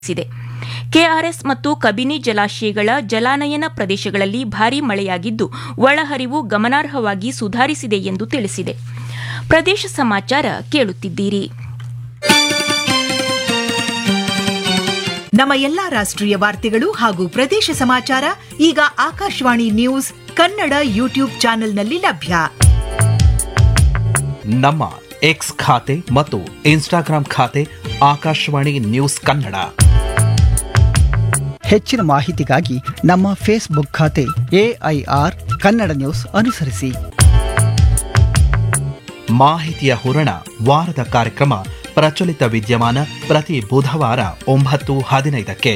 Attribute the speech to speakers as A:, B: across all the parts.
A: ಸಿದೆ KRS ಮತ್ತು ಕಬಿನಿ ಜಲಾಶಯಗಳ ಜಲಾನಯನ ಪ್ರದೇಶಗಳಲ್ಲಿ ಭಾರೀ ಮಳೆಯಾಗಿದ್ದು ಒಳಹರಿವು ಗಮನಾರ್ಹವಾಗಿ ಸುಧಾರಿಸಿದೆ ಎಂದು ತಿಳಿಸಿದೆ ಪ್ರದೇಶ ಸಮಾಚಾರ ಕೇಳುತ್ತಿದ್ದೀರಿ
B: ನಮ್ಮ ಎಲ್ಲಾ ರಾಷ್ಟ್ರೀಯ ವಾರ್ತೆಗಳು ಹಾಗೂ ಪ್ರದೇಶ ಸಮಾಚಾರ ಈಗ ಆಕಾಶವಾಣಿ ನ್ಯೂಸ್ ಕನ್ನಡ ಯೂಟ್ಯೂಬ್ ಚಾನೆಲ್ನಲ್ಲಿ ಲಭ್ಯ
C: ನಮ್ಮ ಎಕ್ಸ್ ಖಾತೆ ಮತ್ತು ಇನ್ಸ್ಟಾಗ್ರಾಂ ಖಾತೆ ಆಕಾಶವಾಣಿ ನ್ಯೂಸ್ ಕನ್ನಡ
D: ಹೆಚ್ಚಿನ ಮಾಹಿತಿಗಾಗಿ ನಮ್ಮ ಫೇಸ್ಬುಕ್ ಖಾತೆ ಎಐಆರ್ ಕನ್ನಡ ನ್ಯೂಸ್ ಅನುಸರಿಸಿ
C: ಮಾಹಿತಿಯ ಹೂರಣ ವಾರದ ಕಾರ್ಯಕ್ರಮ ಪ್ರಚಲಿತ ವಿದ್ಯಮಾನ ಪ್ರತಿ ಬುಧವಾರ ಒಂಬತ್ತು ಹದಿನೈದಕ್ಕೆ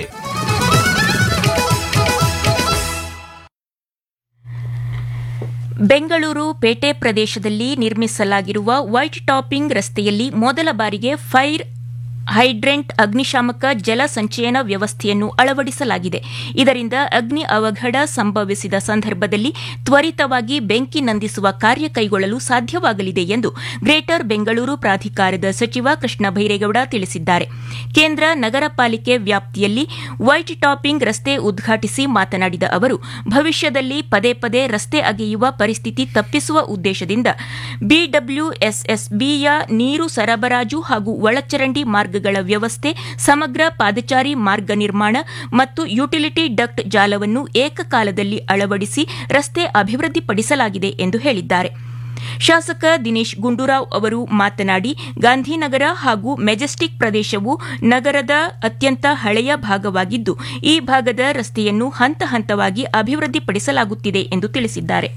A: ಬೆಂಗಳೂರು ಪೇಟೆ ಪ್ರದೇಶದಲ್ಲಿ ನಿರ್ಮಿಸಲಾಗಿರುವ ವೈಟ್ ಟಾಪಿಂಗ್ ರಸ್ತೆಯಲ್ಲಿ ಮೊದಲ ಬಾರಿಗೆ ಫೈರ್ ಹೈಡ್ರೆಂಟ್ ಅಗ್ನಿಶಾಮಕ ಜಲ ಸಂಚಯನ ವ್ಯವಸ್ಥೆಯನ್ನು ಅಳವಡಿಸಲಾಗಿದೆ ಇದರಿಂದ ಅಗ್ನಿ ಅವಘಡ ಸಂಭವಿಸಿದ ಸಂದರ್ಭದಲ್ಲಿ ತ್ವರಿತವಾಗಿ ಬೆಂಕಿ ನಂದಿಸುವ ಕಾರ್ಯ ಕೈಗೊಳ್ಳಲು ಸಾಧ್ಯವಾಗಲಿದೆ ಎಂದು ಗ್ರೇಟರ್ ಬೆಂಗಳೂರು ಪ್ರಾಧಿಕಾರದ ಸಚಿವ ಕೃಷ್ಣ ಭೈರೇಗೌಡ ತಿಳಿಸಿದ್ದಾರೆ ಕೇಂದ್ರ ನಗರ ಪಾಲಿಕೆ ವ್ಯಾಪ್ತಿಯಲ್ಲಿ ವೈಟ್ ಟಾಪಿಂಗ್ ರಸ್ತೆ ಉದ್ಘಾಟಿಸಿ ಮಾತನಾಡಿದ ಅವರು ಭವಿಷ್ಯದಲ್ಲಿ ಪದೇ ಪದೇ ರಸ್ತೆ ಅಗೆಯುವ ಪರಿಸ್ಥಿತಿ ತಪ್ಪಿಸುವ ಉದ್ದೇಶದಿಂದ ಬಿಡಬ್ಲ್ಯೂಎಸ್ಎಸ್ಬಿಯ ನೀರು ಸರಬರಾಜು ಹಾಗೂ ಒಳಚರಂಡಿ ಮಾರ್ಗಗಳ ವ್ಯವಸ್ಥೆ ಸಮಗ್ರ ಪಾದಚಾರಿ ಮಾರ್ಗ ನಿರ್ಮಾಣ ಮತ್ತು ಯುಟಿಲಿಟಿ ಡಕ್ಟ್ ಜಾಲವನ್ನು ಏಕಕಾಲದಲ್ಲಿ ಅಳವಡಿಸಿ ರಸ್ತೆ ಅಭಿವೃದ್ಧಿಪಡಿಸಲಾಗಿದೆ ಎಂದು ಹೇಳಿದ್ದಾರೆ ಶಾಸಕ ದಿನೇಶ್ ಗುಂಡೂರಾವ್ ಅವರು ಮಾತನಾಡಿ ಗಾಂಧಿನಗರ ಹಾಗೂ ಮೆಜೆಸ್ಟಿಕ್ ಪ್ರದೇಶವು ನಗರದ ಅತ್ಯಂತ ಹಳೆಯ ಭಾಗವಾಗಿದ್ದು ಈ ಭಾಗದ ರಸ್ತೆಯನ್ನು ಹಂತ ಹಂತವಾಗಿ ಅಭಿವೃದ್ಧಿಪಡಿಸಲಾಗುತ್ತಿದೆ ಎಂದು ತಿಳಿಸಿದ್ದಾರೆ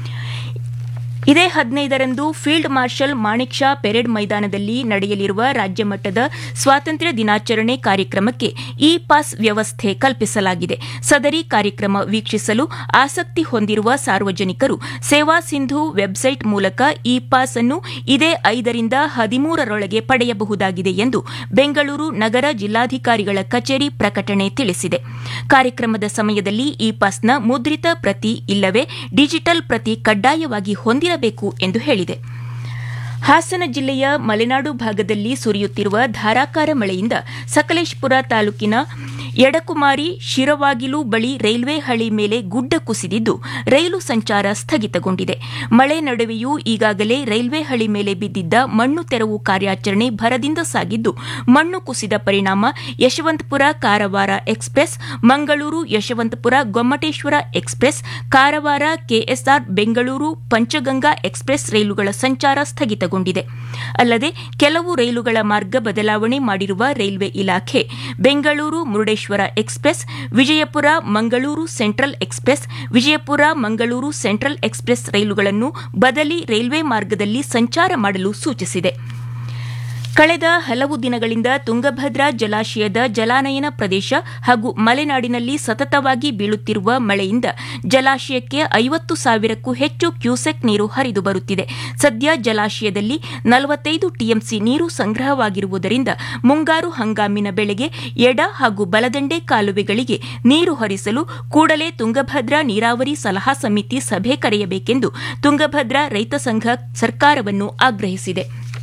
A: ಇದೇ ಹದಿನೈದರಂದು field marshal Manek Shaw parade ಮೈದಾನದಲ್ಲಿ ನಡೆಯಲಿರುವ ರಾಜ್ಯಮಟ್ಟದ ಸ್ವಾತಂತ್ರ್ಯ ದಿನಾಚರಣೆ ಕಾರ್ಯಕ್ರಮಕ್ಕೆ ಇ ಪಾಸ್ ವ್ಯವಸ್ಥೆ ಕಲ್ಪಿಸಲಾಗಿದೆ ಸದರಿ ಕಾರ್ಯಕ್ರಮ ವೀಕ್ಷಿಸಲು ಆಸಕ್ತಿ ಹೊಂದಿರುವ ಸಾರ್ವಜನಿಕರು ಸೇವಾ ಸಿಂಧು ವೆಬ್ಸೈಟ್ ಮೂಲಕ ಇ ಪಾಸ್ ಅನ್ನು ಇದೇ ಐದರಿಂದ ಹದಿಮೂರರೊಳಗೆ ಪಡೆಯಬಹುದಾಗಿದೆ ಎಂದು ಬೆಂಗಳೂರು ನಗರ ಜಿಲ್ಲಾಧಿಕಾರಿಗಳ ಕಚೇರಿ ಪ್ರಕಟಣೆ ತಿಳಿಸಿದೆ ಕಾರ್ಯಕ್ರಮದ ಸಮಯದಲ್ಲಿ ಇ ಪಾಸ್ನ ಮುದ್ರಿತ ಪ್ರತಿ ಇಲ್ಲವೇ ಡಿಜಿಟಲ್ ಪ್ರತಿ ಕಡ್ಡಾಯವಾಗಿ ಹೊಂದಿರಬೇಕು ಎಂದು ಹೇಳಿದೆ ಹಾಸನ ಜಿಲ್ಲೆಯ ಮಲೆನಾಡು ಭಾಗದಲ್ಲಿ ಸುರಿಯುತ್ತಿರುವ ಧಾರಾಕಾರ ಮಳೆಯಿಂದ ಸಕಲೇಶಪುರ ತಾಲೂಕಿನ ಎಡಕುಮಾರಿ ಶಿರವಾಗಿಲು ಬಳಿ ರೈಲ್ವೆ ಹಳಿ ಮೇಲೆ ಗುಡ್ಡ ಕುಸಿದಿದ್ದು ರೈಲು ಸಂಚಾರ ಸ್ಥಗಿತಗೊಂಡಿದೆ ಮಳೆ ನಡುವೆಯೂ ಈಗಾಗಲೇ ರೈಲ್ವೆ ಹಳಿ ಮೇಲೆ ಬಿದ್ದಿದ್ದ ಮಣ್ಣು ತೆರವು ಕಾರ್ಯಾಚರಣೆ ಭರದಿಂದ ಸಾಗಿದ್ದು ಮಣ್ಣು ಕುಸಿದ ಪರಿಣಾಮ Yeshwantpur Karwar express Mangaluru Yeshwantpur Gommateshwara express Karwar KSR Bengaluru Panchaganga express ರೈಲುಗಳ ಸಂಚಾರ ಸ್ಥಗಿತಗೊಂಡಿದೆ ಅಲ್ಲದೆ ಕೆಲವು ರೈಲುಗಳ ಮಾರ್ಗ ಬದಲಾವಣೆ ಮಾಡಿರುವ ರೈಲ್ವೆ ಇಲಾಖೆ Bengaluru Murudeshwar express Vijayapura Mangaluru central express Vijayapura Mangaluru central express ರೈಲುಗಳನ್ನು ಬದಲಿ ರೈಲ್ವೆ ಮಾರ್ಗದಲ್ಲಿ ಸಂಚಾರ ಮಾಡಲು ಸೂಚಿಸಿದೆ ಕಳೆದ ಹಲವು ದಿನಗಳಿಂದ ತುಂಗಭದ್ರಾ ಜಲಾಶಯದ ಜಲಾನಯನ ಪ್ರದೇಶ ಹಾಗೂ ಮಲೆನಾಡಿನಲ್ಲಿ ಸತತವಾಗಿ ಬೀಳುತ್ತಿರುವ ಮಳೆಯಿಂದ ಜಲಾಶಯಕ್ಕೆ ಐವತ್ತು ಸಾವಿರಕ್ಕೂ ಹೆಚ್ಚು ಕ್ಯೂಸೆಕ್ ನೀರು ಹರಿದು ಬರುತ್ತಿದೆ ಸದ್ಯ ಜಲಾಶಯದಲ್ಲಿ ನಲವತ್ತೈದು ಟಿಎಂಸಿ ನೀರು ಸಂಗ್ರಹವಾಗಿರುವುದರಿಂದ ಮುಂಗಾರು ಹಂಗಾಮಿನ ಬೆಳೆಗೆ ಎಡ ಹಾಗೂ ಬಲದಂಡೆ ಕಾಲುವೆಗಳಿಗೆ ನೀರು ಹರಿಸಲು ಕೂಡಲೇ ತುಂಗಭದ್ರಾ ನೀರಾವರಿ ಸಲಹಾ ಸಮಿತಿ ಸಭೆ ಕರೆಯಬೇಕೆಂದು ತುಂಗಭದ್ರಾ ರೈತ ಸಂಘ ಸರ್ಕಾರವನ್ನು ಆಗ್ರಹಿಸಿದೆ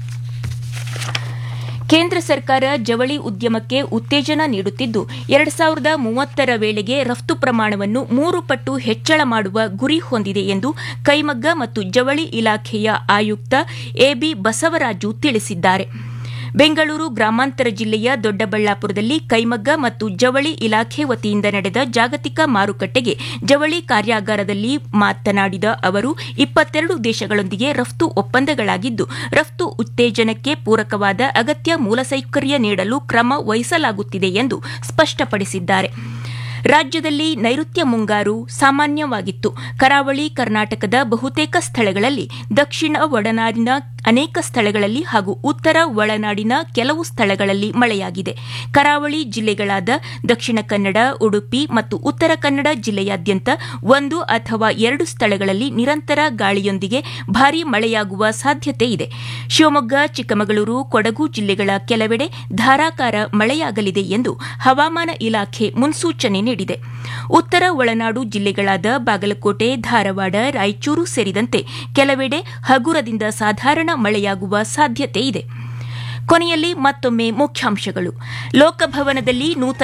A: ಕೇಂದ್ರ ಸರ್ಕಾರ ಜವಳಿ ಉದ್ಯಮಕ್ಕೆ ಉತ್ತೇಜನ ನೀಡುತ್ತಿದ್ದು ಎರಡು ಸಾವಿರದ ಮೂವತ್ತರ ವೇಳೆಗೆ ರಫ್ತು ಪ್ರಮಾಣವನ್ನು ಮೂರು ಪಟ್ಟು ಹೆಚ್ಚಳ ಮಾಡುವ ಗುರಿ ಹೊಂದಿದೆ ಎಂದು ಕೈಮಗ್ಗ ಮತ್ತು ಜವಳಿ ಇಲಾಖೆಯ ಆಯುಕ್ತ ಎಬಿ ಬಸವರಾಜು ತಿಳಿಸಿದ್ದಾರೆ ಬೆಂಗಳೂರು ಗ್ರಾಮಾಂತರ ಜಿಲ್ಲೆಯ ದೊಡ್ಡಬಳ್ಳಾಪುರದಲ್ಲಿ ಕೈಮಗ್ಗ ಮತ್ತು ಜವಳಿ ಇಲಾಖೆ ವತಿಯಿಂದ ನಡೆದ ಜಾಗತಿಕ ಮಾರುಕಟ್ಟೆಗೆ ಜವಳಿ ಕಾರ್ಯಾಗಾರದಲ್ಲಿ ಮಾತನಾಡಿದ ಅವರು ಇಪ್ಪತ್ತೆರಡು ದೇಶಗಳೊಂದಿಗೆ ರಫ್ತು ಒಪ್ಪಂದಗಳಾಗಿದ್ದು ರಫ್ತು ಉತ್ತೇಜನಕ್ಕೆ ಪೂರಕವಾದ ಅಗತ್ಯ ಮೂಲಸೌಕರ್ಯ ನೀಡಲು ಕ್ರಮ ವಹಿಸಲಾಗುತ್ತಿದೆ ಎಂದು ಸ್ಪಷ್ಟಪಡಿಸಿದ್ದಾರೆ ರಾಜ್ಯದಲ್ಲಿ ನೈಋತ್ಯ ಮುಂಗಾರು ಸಾಮಾನ್ಯವಾಗಿತ್ತು ಕರಾವಳಿ ಕರ್ನಾಟಕದ ಬಹುತೇಕ ಸ್ಥಳಗಳಲ್ಲಿ ದಕ್ಷಿಣ ಒಳನಾಡಿನ ಅನೇಕ ಸ್ಥಳಗಳಲ್ಲಿ ಹಾಗೂ ಉತ್ತರ ಒಳನಾಡಿನ ಕೆಲವು ಸ್ಥಳಗಳಲ್ಲಿ ಮಳೆಯಾಗಿದೆ ಕರಾವಳಿ ಜಿಲ್ಲೆಗಳಾದ ದಕ್ಷಿಣ ಕನ್ನಡ ಉಡುಪಿ ಮತ್ತು ಉತ್ತರ ಕನ್ನಡ ಜಿಲ್ಲೆಯಾದ್ಯಂತ ಒಂದು ಅಥವಾ ಎರಡು ಸ್ಥಳಗಳಲ್ಲಿ ನಿರಂತರ ಗಾಳಿಯೊಂದಿಗೆ ಭಾರೀ ಮಳೆಯಾಗುವ ಸಾಧ್ಯತೆ ಇದೆ ಶಿವಮೊಗ್ಗ ಚಿಕ್ಕಮಗಳೂರು ಕೊಡಗು ಜಿಲ್ಲೆಗಳ ಕೆಲವೆಡೆ ಧಾರಾಕಾರ ಮಳೆಯಾಗಲಿದೆ ಎಂದು ಹವಾಮಾನ ಇಲಾಖೆ ಮುನ್ಸೂಚನೆ ನೀಡಿದೆ ಉತ್ತರ ಒಳನಾಡು ಜಿಲ್ಲೆಗಳಾದ ಬಾಗಲಕೋಟೆ ಧಾರವಾಡ ರಾಯಚೂರು ಸೇರಿದಂತೆ ಕೆಲವೆಡೆ ಹಗುರದಿಂದ ಸಾಧಾರಣ ಮಳೆಯಾಗುವ ಸಾಧ್ಯತೆ ಇದೆ ಕೊನೆಯಲ್ಲಿ ಮತ್ತೊಮ್ಮೆ ಮುಖ್ಯಾಂಶಗಳು ಲೋಕಭವನದಲ್ಲಿ ನೂತನ